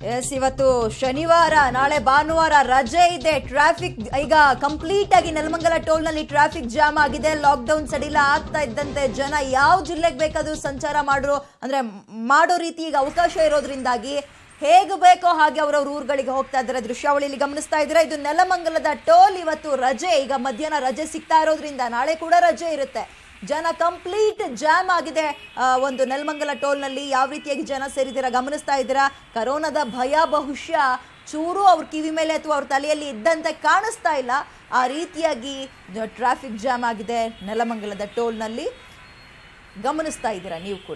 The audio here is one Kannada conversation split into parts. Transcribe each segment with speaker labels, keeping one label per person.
Speaker 1: ಎಸ್ ಇವತ್ತು ಶನಿವಾರ ನಾಳೆ ಭಾನುವಾರ ರಜೆ ಇದೆ ಟ್ರಾಫಿಕ್ ಈಗ ಕಂಪ್ಲೀಟ್ ಆಗಿ ನೆಲಮಂಗಲ ಟೋಲ್ ನಲ್ಲಿ ಟ್ರಾಫಿಕ್ ಜಾಮ್ ಆಗಿದೆ ಲಾಕ್ ಡೌನ್ ಸಡಿಲ ಆಗ್ತಾ ಇದ್ದಂತೆ ಜನ ಯಾವ ಜಿಲ್ಲೆಗೆ ಬೇಕಾದ್ರೂ ಸಂಚಾರ ಮಾಡೋ ಅಂದ್ರೆ ಮಾಡೋ ರೀತಿ ಈಗ ಅವಕಾಶ ಇರೋದ್ರಿಂದಾಗಿ ಹೇಗೆ ಬೇಕೋ ಹಾಗೆ ಅವರವ್ರ ಊರುಗಳಿಗೆ ಹೋಗ್ತಾ ಇದ್ದಾರೆ ದೃಶ್ಯಾವಳಿಯಲ್ಲಿ ಗಮನಿಸ್ತಾ ಇದ್ದಾರೆ ಇದು ನೆಲಮಂಗಲದ ಟೋಲ್ ಇವತ್ತು ರಜೆ ಈಗ ಮಧ್ಯಾಹ್ನ ರಜೆ ಸಿಗ್ತಾ ಇರೋದ್ರಿಂದ ನಾಳೆ ಕೂಡ ರಜೆ ಇರುತ್ತೆ ಜನ ಕಂಪ್ಲೀಟ್ ಜಾಮ್ ಆಗಿದೆ ಆ, ಒಂದು ನೆಲಮಂಗಲ ಟೋಲ್ನಲ್ಲಿ ಯಾವ ರೀತಿಯಾಗಿ ಜನ ಸೇರಿದ್ದೀರಾ ಗಮನಿಸ್ತಾ ಇದ್ದೀರಾ ಕರೋನಾದ ಭಯ ಬಹುಶಃ ಚೂರು ಅವ್ರ ಕಿವಿ ಮೇಲೆ ಅಥವಾ ಅವ್ರ ತಲೆಯಲ್ಲಿ ಇದ್ದಂತೆ ಕಾಣಿಸ್ತಾ ಇಲ್ಲ ಆ ರೀತಿಯಾಗಿ ಟ್ರಾಫಿಕ್ ಜಾಮ್ ಆಗಿದೆ ನೆಲಮಂಗಲದ ಟೋಲ್ನಲ್ಲಿ ಗಮನಿಸ್ತಾ ಇದ್ದೀರಾ ನೀವು ಕೂಡ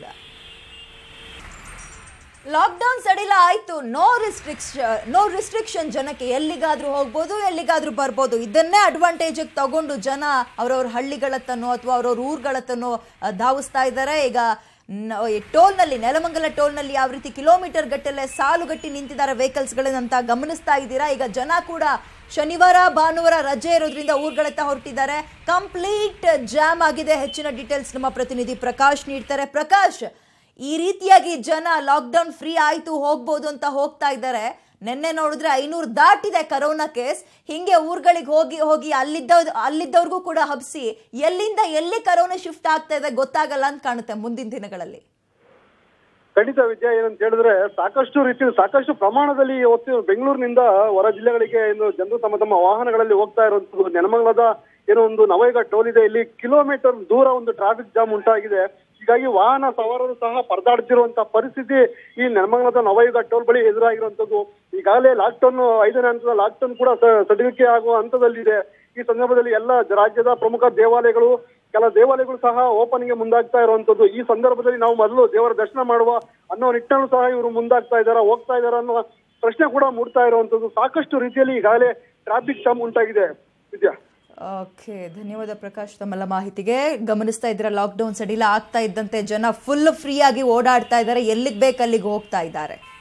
Speaker 1: ಲಾಕ್ಡೌನ್ ಸಡಿಲ ಆಯ್ತು ನೋ ರಿಸ್ಟ್ರಿಕ್ಷನ್ ನೋ ರಿಸ್ಟ್ರಿಕ್ಷನ್ ಜನಕ್ಕೆ ಎಲ್ಲಿಗಾದ್ರೂ ಹೋಗ್ಬೋದು ಎಲ್ಲಿಗಾದ್ರೂ ಬರ್ಬೋದು ಇದನ್ನೇ ಅಡ್ವಾಂಟೇಜ್ ತಗೊಂಡು ಜನ ಅವ್ರವ್ರ ಹಳ್ಳಿಗಳತ್ತನೋ ಅಥವಾ ಅವ್ರವ್ರ ಊರುಗಳತ್ತನೋ ಆ, ಧಾವಿಸ್ತಾ ಇದ್ದಾರೆ ಈಗ ನ- ಈ ಟೋಲ್ನಲ್ಲಿ ನೆಲಮಂಗಲ ಟೋಲ್ನಲ್ಲಿ ಯಾವ ರೀತಿ ಕಿಲೋಮೀಟರ್ ಗಟ್ಟಲೆ ಸಾಲುಗಟ್ಟಿ ನಿಂತಿದ್ದಾರೆ ವೆಹಿಕಲ್ಸ್ಗಳನ್ನಂತ ಗಮನಿಸ್ತಾ ಇದ್ದೀರಾ ಈಗ ಜನ ಕೂಡ ಶನಿವಾರ ಭಾನುವಾರ ರಜೆ ಇರೋದ್ರಿಂದ ಊರುಗಳತ್ತ ಹೊರಟಿದ್ದಾರೆ ಕಂಪ್ಲೀಟ್ ಜಾಮ್ ಆಗಿದೆ ಹೆಚ್ಚಿನ ಡೀಟೇಲ್ಸ್ ನಮ್ಮ ಪ್ರತಿನಿಧಿ ಪ್ರಕಾಶ್ ನೀಡ್ತಾರೆ ಪ್ರಕಾಶ್ ಈ ರೀತಿಯಾಗಿ ಜನ ಲಾಕ್ಡೌನ್ ಫ್ರೀ ಆಯ್ತು ಹೋಗ್ಬೋದು ಅಂತ ಹೋಗ್ತಾ ಇದ್ದಾರೆ ನಿನ್ನೆ ನೋಡಿದ್ರೆ ಐನೂರು ದಾಟಿದೆ ಕರೋನಾ ಕೇಸ್ ಹಿಂಗೆ ಊರುಗಳಿಗೆ ಹೋಗಿ ಹೋಗಿ ಅಲ್ಲಿದ್ದ ಅಲ್ಲಿದ್ದವ್ರಿಗೂ ಕೂಡ ಹಬ್ಸಿ ಎಲ್ಲಿಂದ ಎಲ್ಲಿ ಕರೋನಾ ಶಿಫ್ಟ್ ಆಗ್ತಾ ಇದೆ ಗೊತ್ತಾಗಲ್ಲ ಅಂತ ಕಾಣುತ್ತೆ ಮುಂದಿನ ದಿನಗಳಲ್ಲಿ
Speaker 2: ಖಂಡಿತ ವಿದ್ಯಾ ಏನಂತ ಹೇಳಿದ್ರೆ ಸಾಕಷ್ಟು ರೀತಿ ಸಾಕಷ್ಟು ಪ್ರಮಾಣದಲ್ಲಿ ಇವತ್ತು ಬೆಂಗಳೂರಿನಿಂದ ಹೊರ ಜಿಲ್ಲೆಗಳಿಗೆ ಇನ್ನು ಜನರು ತಮ್ಮ ತಮ್ಮ ವಾಹನಗಳಲ್ಲಿ ಹೋಗ್ತಾ ಇರುವಂತದ್ದು ನೆಲಮಂಗಲದ ಏನೋ ಒಂದು ನವಯುಗ ಟೋಲ್ ಇದೆ ಇಲ್ಲಿ ಕಿಲೋಮೀಟರ್ ದೂರ ಒಂದು ಟ್ರಾಫಿಕ್ ಜಾಮ್ ಉಂಟಾಗಿದೆ ಹೀಗಾಗಿ ವಾಹನ ಸವಾರರು ಸಹ ಪರದಾಡ್ತಿರುವಂತಹ ಪರಿಸ್ಥಿತಿ ಈ ನೆಲಮಂಗಲದ ನವಯುಗ ಟೋಲ್ ಬಳಿ ಎದುರಾಗಿರುವಂತದ್ದು ಈಗಾಗಲೇ ಲಾಕ್ಡೌನ್ ಐದನೇ ಹಂತದ ಲಾಕ್ಡೌನ್ ಕೂಡ ಸ- ಸಡಿಲಿಕೆ ಆಗುವ ಹಂತದಲ್ಲಿದೆ ಈ ಸಂದರ್ಭದಲ್ಲಿ ಎಲ್ಲ ರಾಜ್ಯದ ಪ್ರಮುಖ ದೇವಾಲಯಗಳು ಕೆಲ ದೇವಾಲಯಗಳು ಸಹ ಓಪನ್ಗೆ ಮುಂದಾಗ್ತಾ ಇರುವಂತದ್ದು ಈ ಸಂದರ್ಭದಲ್ಲಿ ನಾವು ಮೊದಲು ದೇವರ ದರ್ಶನ ಮಾಡುವ ಅನ್ನೋ ನಿಟ್ಟನ್ನು ಸಹ ಇವರು ಮುಂದಾಗ್ತಾ ಇದ್ದಾರಾ ಹೋಗ್ತಾ ಇದ್ದಾರಾ ಅನ್ನೋ ಪ್ರಶ್ನೆ ಕೂಡ ಮೂಡ್ತಾ ಇರುವಂತದ್ದು ಸಾಕಷ್ಟು ರೀತಿಯಲ್ಲಿ ಈಗಾಗಲೇ ಟ್ರಾಫಿಕ್ ಜಾಮ್ ಉಂಟಾಗಿದೆ ವಿದ್ಯಾ
Speaker 1: ಓಕೆ ಧನ್ಯವಾದ ಪ್ರಕಾಶ್ ತಮ್ಮೆಲ್ಲ ಮಾಹಿತಿಗೆ ಗಮನಿಸ್ತಾ ಇದ್ದೀರಾ ಲಾಕ್ಡೌನ್ ಸಡಿಲ ಆಗ್ತಾ ಇದ್ದಂತೆ ಜನ ಫುಲ್ ಫ್ರೀ ಆಗಿ ಓಡಾಡ್ತಾ ಇದ್ದಾರೆ ಎಲ್ಲಿಗೆ ಬೇಕು ಅಲ್ಲಿಗೆ ಹೋಗ್ತಾ ಇದ್ದಾರೆ